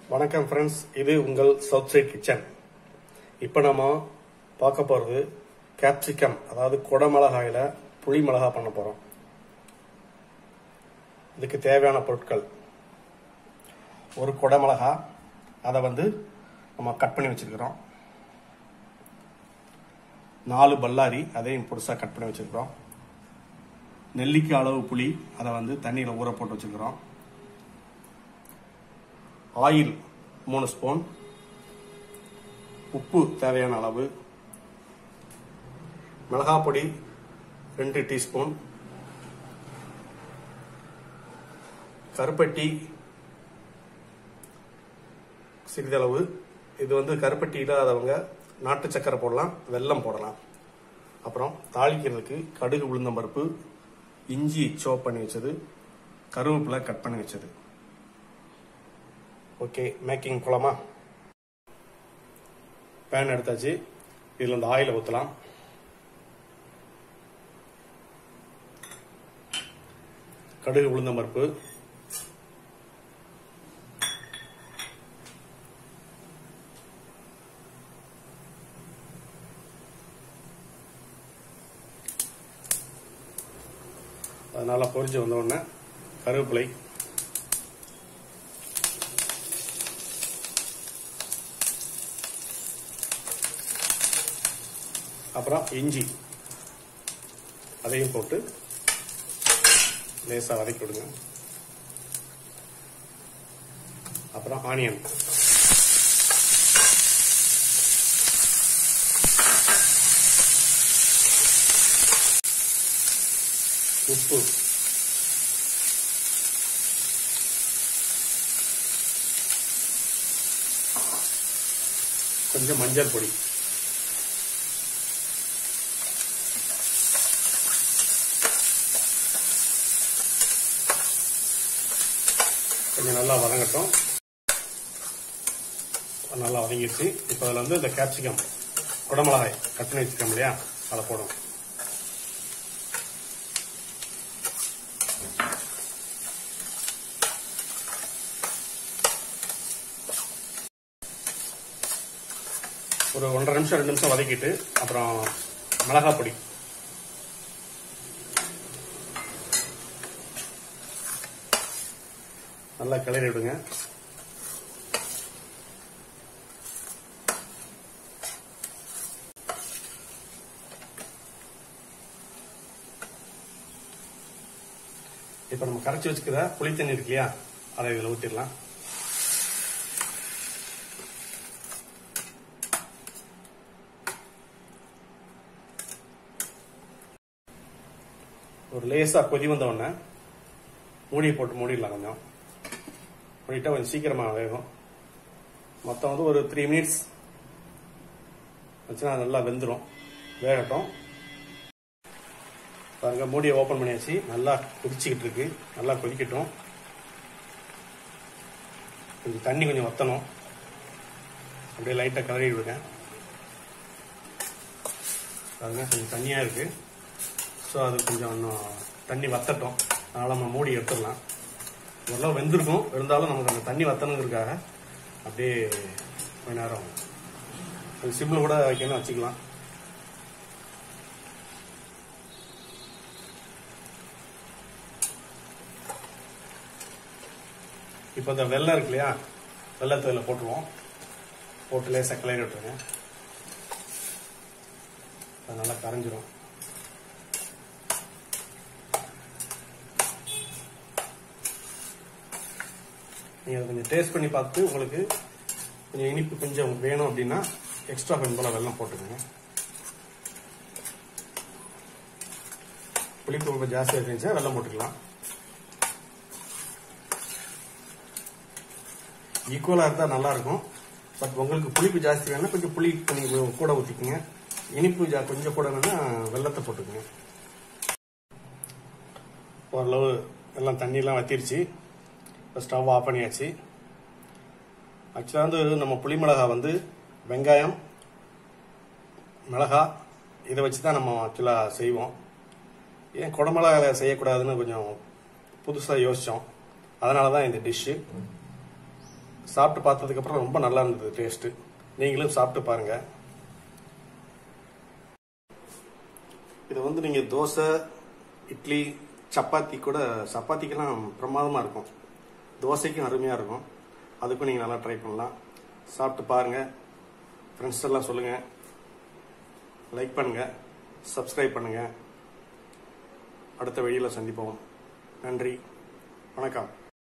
வணக்கம் ஃப்ரெண்ட்ஸ் இது உங்கள் சவுத் சைட் கிச்சன் இப்போ நம்ம பார்க்க போகிறது கேப்சிகம் அதாவது குடமிளகாயில் புளி மிளகா பண்ண போகிறோம் இதுக்கு தேவையான பொருட்கள் ஒரு குடமிளகா அதை வந்து நம்ம கட் பண்ணி வச்சிருக்கிறோம் நாலு பல்லாரி அதையும் புதுசாக கட் பண்ணி வச்சிருக்கிறோம் நெல்லிக்காய் அளவு புளி அதை வந்து தண்ணியில் ஊற போட்டு வச்சிருக்கிறோம் ஆயில் மூணு ஸ்பூன் உப்பு தேவையான அளவு மிளகாய் பொடி ரெண்டு டீஸ்பூன் கருப்பட்டி சிறிதளவு இது வந்து கருப்பட்டி இல்லாதவங்க நாட்டு சக்கரை போடலாம் வெல்லம் போடலாம் அப்புறம் தாளிக்கிறதுக்கு கடுகு உளுந்தம்பருப்பு இஞ்சி சோப் பண்ணி வச்சது கருவேப்பிலை கட் பண்ணி வச்சது ஓகே மேக்கிங் போலாமா பேன் எடுத்தாச்சு இதில் இந்த ஆயிலை ஊற்றலாம் கடுகு உளுந்தம் பருப்பு அது நல்லா பொரிஞ்சு வந்த உடனே கருவேப்பிலை அப்புறம் இஞ்சி அதையும் போட்டு லேசாக வதக்கி விடுங்க அப்புறம் ஆனியன் உப்பு கொஞ்சம் மஞ்சள் பொடி கொஞ்சம் நல்லா வதங்கட்டும் நல்லா வதங்கிடுச்சு இப்போ அதில் வந்து இந்த கேப்சிகம் குடமிளகாய் கட் பண்ணி வச்சுக்கோம் இல்லையா அதை போடும் ஒரு ஒன்றரை நிமிஷம் ரெண்டு நிமிஷம் வதக்கிட்டு அப்புறம் மிளகாய் பொடி நல்லா கிளறி விடுங்க இப்ப நம்ம கரைச்சி வச்சுக்கிற புளி தண்ணி இருக்கு இல்லையா அதை இதுல ஊத்திடலாம் ஒரு லேசா கொதி வந்த உடனே மூடியை போட்டு மூடிடலாம் கொஞ்சம் பண்ணிட்டா கொஞ்சம் சீக்கிரமா வேகும் மொத்தம் வந்து ஒரு த்ரீ மினிட்ஸ் வச்சுனா நல்லா வெந்துடும் வேகட்டும் பாருங்க மூடியை ஓப்பன் பண்ணியாச்சு நல்லா கொதிச்சுக்கிட்டு இருக்கு நல்லா கொதிக்கட்டும் கொஞ்சம் தண்ணி கொஞ்சம் வத்தணும் அப்படியே லைட்டாக கலரி விடுங்க பாருங்க கொஞ்சம் தண்ணியாக இருக்கு ஸோ அது கொஞ்சம் இன்னும் தண்ணி வத்தட்டும் அதனால் நம்ம மூடி எடுத்துடலாம் ஓரளவு வெந்திருக்கும் இருந்தாலும் நமக்கு அந்த தண்ணி வத்தணுங்கிறதுக்காக அப்படியே கொஞ்ச நேரம் அது சிம்மில் கூட வைக்கணும் வச்சுக்கலாம் இப்போ இந்த வெள்ளம் இருக்கு இல்லையா வெள்ளத்தை இதில் போட்டுருவோம் போட்டு லேசாக கிளறி விட்டுருங்க அது நல்லா கரைஞ்சிரும் நீங்கள் அதை கொஞ்சம் டேஸ்ட் பண்ணி பார்த்து உங்களுக்கு கொஞ்சம் இனிப்பு கொஞ்சம் வேணும் அப்படின்னா எக்ஸ்ட்ரா கொஞ்சம் போல வெள்ளம் போட்டுக்கோங்க புளிப்பு ரொம்ப ஜாஸ்தியாக இருந்துச்சுன்னா வெள்ளம் போட்டுக்கலாம் ஈக்குவலாக இருந்தால் நல்லா இருக்கும் பட் உங்களுக்கு புளிப்பு ஜாஸ்தி வேணும்னா கொஞ்சம் புளி கொஞ்சம் கூட ஊற்றிக்குங்க இனிப்பு ஜா கொஞ்சம் கூட வேணும்னா வெள்ளத்தை போட்டுக்குங்க ஓரளவு எல்லாம் தண்ணியெல்லாம் வத்திருச்சு இப்போ ஸ்டவ் ஆஃப் பண்ணியாச்சு ஆக்சுவலாக வந்து நம்ம புளி மிளகா வந்து வெங்காயம் மிளகா இதை வச்சு தான் நம்ம ஆக்சுவலாக செய்வோம் ஏன் குடமிளகால செய்யக்கூடாதுன்னு கொஞ்சம் புதுசாக யோசித்தோம் அதனால தான் இந்த டிஷ்ஷு சாப்பிட்டு பார்த்ததுக்கப்புறம் ரொம்ப நல்லா இருந்தது டேஸ்ட்டு நீங்களும் சாப்பிட்டு பாருங்க இது வந்து நீங்கள் தோசை இட்லி சப்பாத்தி கூட சப்பாத்திக்கெல்லாம் பிரமாதமாக இருக்கும் தோசைக்கும் அருமையாக இருக்கும் அதுக்கும் நீங்கள் நல்லா ட்ரை பண்ணலாம் சாப்பிட்டு பாருங்கள் ஃப்ரெண்ட்ஸ் எல்லாம் சொல்லுங்கள் லைக் பண்ணுங்கள் சப்ஸ்கிரைப் பண்ணுங்கள் அடுத்த வழியில் சந்திப்போம் நன்றி வணக்கம்